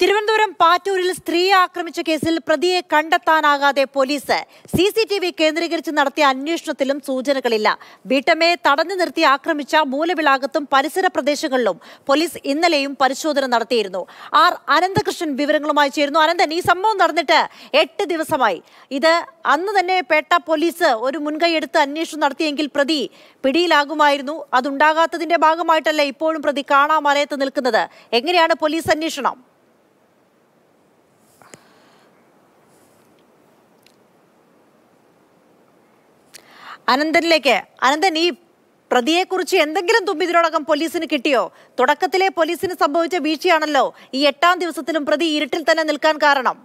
തിരുവനന്തപുരം പാറ്റൂരിൽ സ്ത്രീയെ ആക്രമിച്ച കേസിൽ പ്രതിയെ കണ്ടെത്താനാകാതെ police C C T V കേന്ദ്രീകരിച്ച് നടത്തിയ അന്വേഷണത്തിലും സൂചനകളില്ല വീട്ടമ്മയെ തടഞ്ഞു നിർത്തി ആക്രമിച്ച മൂലവിളാകത്തും പരിസര പ്രദേശങ്ങളിലും പോലീസ് ഇന്നലെയും പരിശോധന നടത്തിയിരുന്നു ആർ അനന്തകൃഷ്ണൻ വിവരങ്ങളുമായി ചേരുന്നു അനന്തൻ ഈ സംഭവം നടന്നിട്ട് എട്ട് ദിവസമായി ഇത് അന്ന് തന്നെ പേട്ട പോലീസ് ഒരു മുൻകൈയെടുത്ത് അന്വേഷണം നടത്തിയെങ്കിൽ പ്രതി പിടിയിലാകുമായിരുന്നു അതുണ്ടാകാത്തതിന്റെ ഭാഗമായിട്ടല്ല ഇപ്പോഴും പ്രതി കാണാമലയത്ത് നിൽക്കുന്നത് എങ്ങനെയാണ് പോലീസ് അന്വേഷണം അനന്തനിലേക്ക് അനന്തൻ ഈ പ്രതിയെക്കുറിച്ച് എന്തെങ്കിലും തുമ്പ് ഇതിനോടകം പോലീസിന് കിട്ടിയോ തുടക്കത്തിലെ പോലീസിന് സംഭവിച്ച വീഴ്ചയാണല്ലോ ഈ എട്ടാം ദിവസത്തിലും പ്രതി ഇരുട്ടിൽ തന്നെ നിൽക്കാൻ കാരണം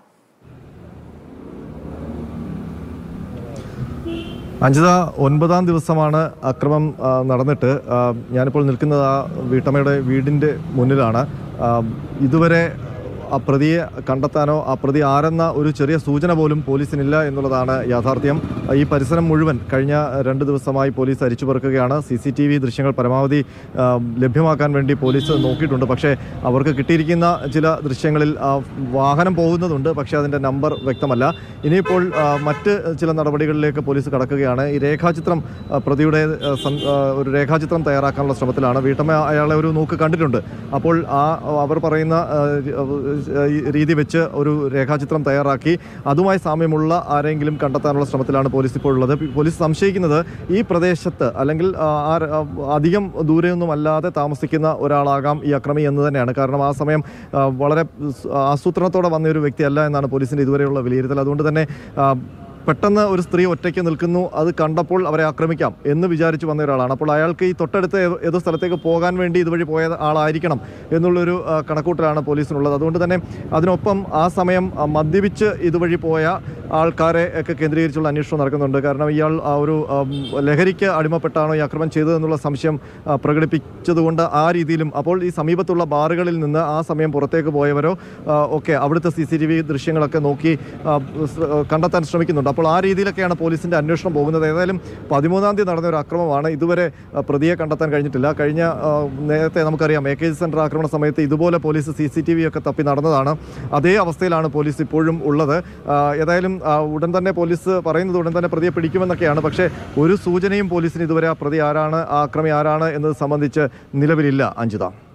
അഞ്ജിത ഒൻപതാം ദിവസമാണ് അക്രമം ആ, നടന്നിട്ട് ആ, ഞാനിപ്പോൾ നിൽക്കുന്നത് ആ വീട്ടമ്മയുടെ വീടിൻ്റെ മുന്നിലാണ് ആ, ഇതുവരെ ആ പ്രതിയെ കണ്ടെത്താനോ ആ പ്രതി ആരെന്ന ഒരു ചെറിയ സൂചന പോലും പോലീസിനില്ല എന്നുള്ളതാണ് യാഥാർത്ഥ്യം ഈ പരിസരം മുഴുവൻ കഴിഞ്ഞ രണ്ട് ദിവസമായി പോലീസ് അരിച്ചു പെറുക്കുകയാണ് സി സി ടി വി ദൃശ്യങ്ങൾ പരമാവധി ആ, ലഭ്യമാക്കാൻ വേണ്ടി പോലീസ് നോക്കിയിട്ടുണ്ട് പക്ഷേ അവർക്ക് കിട്ടിയിരിക്കുന്ന ചില ദൃശ്യങ്ങളിൽ ആ, വാഹനം പോകുന്നതുണ്ട് പക്ഷേ അതിൻ്റെ നമ്പർ വ്യക്തമല്ല ഇനിയിപ്പോൾ ആ, മറ്റ് ചില നടപടികളിലേക്ക് പോലീസ് കടക്കുകയാണ് ഈ രേഖാചിത്രം ആ, പ്രതിയുടെ ആ, സം- ആ, ഒരു രേഖാചിത്രം തയ്യാറാക്കാനുള്ള ശ്രമത്തിലാണ് വീട്ടമ്മ അയാളെ ഒരു നോക്ക് കണ്ടിട്ടുണ്ട് അപ്പോൾ ആ അവർ പറയുന്ന ആ, ഈ രീതി വെച്ച് ഒരു രേഖാചിത്രം തയ്യാറാക്കി അതുമായി സാമ്യമുള്ള ആരെങ്കിലും കണ്ടെത്താനുള്ള ശ്രമത്തിലാണ് പോലീസ് ഇപ്പോൾ ഉള്ളത് പോലീസ് സംശയിക്കുന്നത് ഈ പ്രദേശത്ത് അല്ലെങ്കിൽ ആ, ആ ര- ആ, അധികം ദൂരെയൊന്നും അല്ലാതെ താമസിക്കുന്ന ഒരാളാകാം ഈ അക്രമി എന്ന് തന്നെയാണ് കാരണം ആ സമയം ആ, വളരെ സ് ആസൂത്രണത്തോടെ വന്ന ഒരു വ്യക്തിയല്ല എന്നാണ് പോലീസിന്റെ ഇതുവരെയുള്ള വിലയിരുത്തൽ അതുകൊണ്ട് തന്നെ ആ, പെട്ടെന്ന് ഒരു സ്ത്രീ ഒറ്റയ്ക്ക് നിൽക്കുന്നു അത് കണ്ടപ്പോൾ അവരെ ആക്രമിക്കാം എന്ന് വിചാരിച്ച് വന്ന ഒരാളാണ് അപ്പോൾ അയാൾക്ക് ഈ തൊട്ടടുത്ത ഏതോ- ഏതോ സ്ഥലത്തേക്ക് പോകാൻ വേണ്ടി ഇതുവഴി പോയ ആളായിരിക്കണം എന്നുള്ളൊരു ആ, കണക്കൂട്ടലാണ് പോലീസിനുള്ളത് അതുകൊണ്ട് തന്നെ അതിനൊപ്പം ആ സമയം ആ, മദ്യപിച്ച് ഇതുവഴി പോയ ആൾക്കാരെ ഒക്കെ കേന്ദ്രീകരിച്ചുള്ള അന്വേഷണം നടക്കുന്നുണ്ട് കാരണം ഇയാൾ ആ ഒരു ആം, ലഹരിക്ക് അടിമപ്പെട്ടാണോ ഈ ആക്രമണം ചെയ്തതെന്നുള്ള സംശയം ആ, പ്രകടിപ്പിച്ചതുകൊണ്ട് ആ രീതിയിലും അപ്പോൾ ഈ സമീപത്തുള്ള ബാറുകളിൽ നിന്ന് ആ സമയം പുറത്തേക്ക് പോയവരോ ആ, ഒക്കെ അവിടുത്തെ സി സി ടി വി ദൃശ്യങ്ങളൊക്കെ നോക്കി ആ, സ്- ആ, കണ്ടെത്താൻ ശ്രമിക്കുന്നുണ്ട് അപ്പോൾ ആ രീതിയിലൊക്കെയാണ് പോലീസിന്റെ അന്വേഷണം പോകുന്നത് ഏതായാലും പതിമൂന്നാം തീയതി നടന്ന ഒരു അക്രമമാണ് ഇതുവരെ ആ, പ്രതിയെ കണ്ടെത്താൻ കഴിഞ്ഞിട്ടില്ല കഴിഞ്ഞ ആ, നേരത്തെ നമുക്കറിയാം എ കെ ജി സെന്റർ ആക്രമണ സമയത്ത് ഇതുപോലെ police C C T V ഒക്കെ തപ്പി നടന്നതാണ് അതേ അവസ്ഥയിലാണ് പോലീസ് ഇപ്പോഴും ഉള്ളത് ആ, ഏതായാലും ആ, ഉടൻ തന്നെ പോലീസ് പറയുന്നത് ഉടൻ തന്നെ പ്രതിയെ പിടിക്കുമെന്നൊക്കെയാണ് പക്ഷേ ഒരു സൂചനയും പോലീസിന് ഇതുവരെ ആ പ്രതി ആരാണ് ആ അക്രമി ആരാണ് എന്നത് സംബന്ധിച്ച് നിലവിലില്ല അഞ്ജിത